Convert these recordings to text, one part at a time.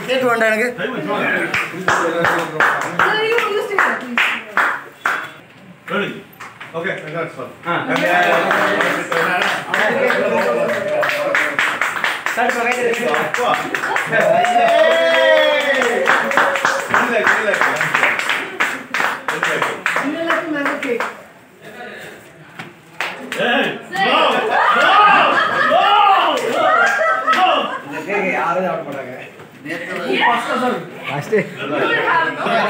கேட்டு வேண்டாம் எனக்கு Sir, you, you stay there, please. Ready? Okay, that's fine. Vanilla to mango cake. First You will have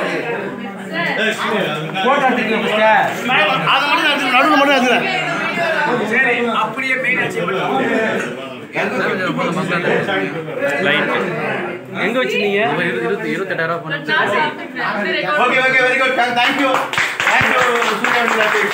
photo எடுத்துக்கலாம் first அதை மட்டும் எடுத்து நடுவில் மட்டும் எடுத்துக்கிறேன் சரி அப்படியே மெயின் எங்க வச்சிருந்தீங்க இருபத்தி இருபத்தெட்டாயிரம் ரூபாய் But last after that. Okay, okay, very good. Thank you. Thank you, Surya and Latif.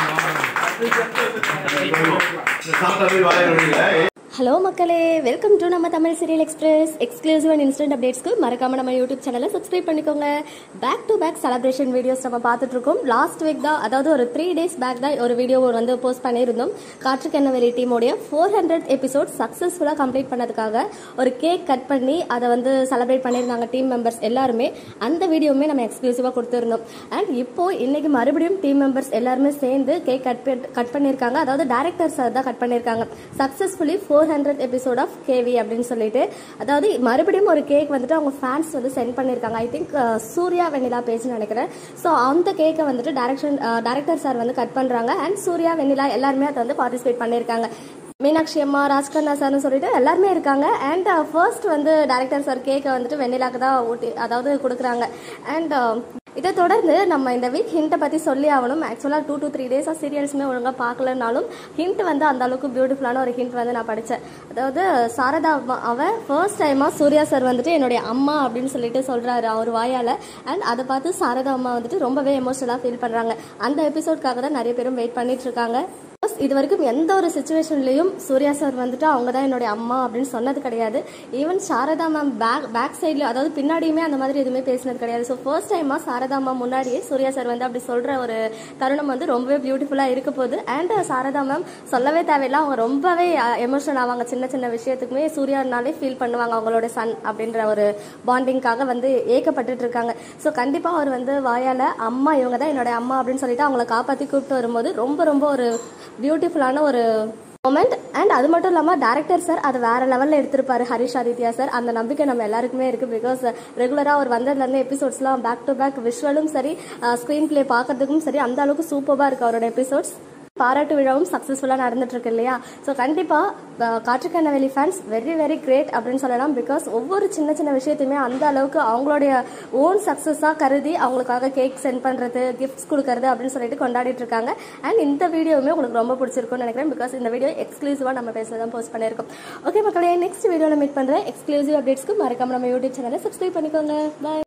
சாப்பிட்ட போய் வாழ முடியல ஹலோ மக்களே வெல்கம் டு நம்ம Tamil serial express exclusive and instant அப்டேட்ஸ்க்கு மறக்காம நம்ம யூடியூப் சேனலை சப்ஸ்கிரைப் பண்ணிக்கோங்க back to back celebration videos நம்ம பார்த்துட்டு இருக்கோம் லாஸ்ட் வீக் தான் அதாவது ஒரு த்ரீ டேஸ் பேக் தான் ஒரு வீடியோ வந்து போஸ்ட் பண்ணியிருந்தோம் காற்றுக்கெண்ணவெளி டீமோடைய ஃபோர் ஹண்ட்ரட் எபிசோட் சக்ஸஸ்ஃபுல்லாக கம்ப்ளீட் பண்ணதுக்காக ஒரு கேக் கட் பண்ணி அதை வந்து செலிப்ரேட் பண்ணியிருந்தாங்க டீம் மெம்பர்ஸ் எல்லாருமே அந்த வீடியோவுமே நம்ம எக்ஸ்க்ளூசிவாக கொடுத்துருந்தோம் அண்ட் இப்போ இன்னைக்கு மறுபடியும் டீம் மெம்பர்ஸ் எல்லாருமே சேர்ந்து கேக் கட் கட் பண்ணியிருக்காங்க அதாவது டேரக்டர் சார் தான் கட் பண்ணியிருக்காங்க successfully four hundred episode of KV அப்படின்னு சொல்லிட்டு அதாவது மறுபடியும் ஒரு கேக் வந்துட்டு அவங்க ஃபேன்ஸ் வந்து சென்ட் பண்ணியிருக்காங்க ஐ திங்க் சூர்யா வெண்ணிலா பேஜ்னு நினைக்கிறேன் ஸோ அந்த கேக்கை வந்துட்டு டேரக்ஷன் டேரக்டர் சார் வந்து கட் பண்ணுறாங்க அண்ட் சூர்யா வெண்ணிலா எல்லாருமே அதை வந்து பார்ட்டிசிபேட் பண்ணியிருக்காங்க மீனாட்சி அம்மா ராஜ்கண்ணா சார்னு சொல்லிட்டு எல்லாருமே இருக்காங்க அண்ட் ஃபர்ஸ்ட் வந்து டேரக்டர் சார் கேக்கை வந்துட்டு வெண்ணிலாக்கு தான் ஊட்டி அதாவது கொடுக்குறாங்க அண்ட் இதை தொடர்ந்து நம்ம இந்த வீக் ஹிண்ட்டை பற்றி சொல்லி ஆகணும் ஆக்சுவலாக டூ to த்ரீ டேஸாக சீரியல்ஸுமே ஒழுங்காக பார்க்கலனாலும் ஹிண்ட் வந்து அந்த அளவுக்கு பியூட்டிஃபுல்லான ஒரு ஹிண்ட் வந்து நான் படித்தேன் அதாவது சாரதா அம்மா அவன் ஃபர்ஸ்ட் டைமாக சூர்யா சார் வந்துட்டு என்னுடைய அம்மா அப்படின்னு சொல்லிட்டு சொல்கிறாரு அவர் வாயால் அண்ட் அதை பார்த்து சாரதா அம்மா வந்துட்டு ரொம்பவே எமோஷனலாக ஃபீல் பண்ணுறாங்க அந்த எபிசோட்காக தான் நிறைய பேரும் வெயிட் பண்ணிட்டு இருக்காங்க இது வரைக்கும் எந்த ஒரு சுச்சுவேஷன்லையும் சூர்யா சார் வந்துட்டு அவங்க தான் என்னுடைய அம்மா அப்படின்னு சொன்னது கிடையாது even Sarada ma'am back back சைடில் அதாவது பின்னாடியுமே அந்த மாதிரி எதுவுமே பேசினது கிடையாது ஸோ ஃபர்ஸ்ட் டைமாக சாரதா மேம் முன்னாடியே சூர்யா சார் வந்து அப்படி சொல்கிற ஒரு தருணம் வந்து ரொம்பவே பியூட்டிஃபுல்லாக இருக்க போகுது அண்ட் சாரதா மேம் சொல்லவே தேவையில்லை அவங்க ரொம்பவே எமோஷனல் ஆவாங்க சின்ன சின்ன விஷயத்துக்குமே சூர்யானாலே ஃபீல் பண்ணுவாங்க அவங்களோட சன் அப்படின்ற ஒரு பாண்டிங்காக வந்து ஏக்கப்பட்டுட்டு இருக்காங்க ஸோ கண்டிப்பாக அவர் வந்து வாயால் அம்மா இவங்க தான் என்னோட அம்மா அப்படின்னு சொல்லிட்டு அவங்கள காப்பாற்றி கூப்பிட்டு வரும்போது ரொம்ப ரொம்ப ஒரு பியூட்டிஃபுல்லான ஒரு மொமெண்ட் அண்ட் அது மட்டும் இல்லாமல் டேரக்டர் சார் அதை வேற லெவலில் எடுத்திருப்பாரு ஹரிஷ் ஆதித்யா சார் அந்த நம்பிக்கை நம்ம எல்லாருக்குமே இருக்குது பிகாஸ் ரெகுலராக அவர் வந்ததுலேருந்து எபிசோட்ஸ்லாம் பேக் டு பேக் விஷுவலும் சரி ஸ்க்ரீன் ப்ளே பார்க்கறதுக்கும் சரி அந்த அளவுக்கு சூப்பராக இருக்குது அவரோட எபிசோட்ஸ் பாராட்டு விழாவும் சக்ஸஸ்ஃபுல்லாக நடந்துட்டு இருக்கு இல்லையா ஸோ கண்டிப்பாக Kaatrukkannaveli fans very very great அப்படின்னு சொல்லலாம் பிகாஸ் ஒவ்வொரு சின்ன சின்ன விஷயத்தையுமே அந்த அளவுக்கு அவங்களுடைய ஓன் சக்ஸஸாக கருதி அவங்களுக்காக கேக் சென்ட் பண்ணுறது கிஃப்ட்ஸ் கொடுக்கறது அப்படின்னு சொல்லிட்டு கொண்டாடிட்டு இருக்காங்க அண்ட் இந்த வீடியோவுமே உங்களுக்கு ரொம்ப பிடிச்சிருக்கும்னு நினைக்கிறேன் பிகாஸ் இந்த வீடியோ எக்ஸ்க்ளூசிவாக நம்ம பேச தான் போஸ்ட் பண்ணியிருக்கோம் ஓகே மக்களே நெக்ஸ்ட் வீடியோவில் மீட் பண்ணுறேன் எக்ஸ்க்ளூசிவ் அப்டேட்ஸ்க்கு மறக்காம நம்ம யூடியூப் சேனலை சப்ஸ்கிரைப் பண்ணிக்கோங்க பாய்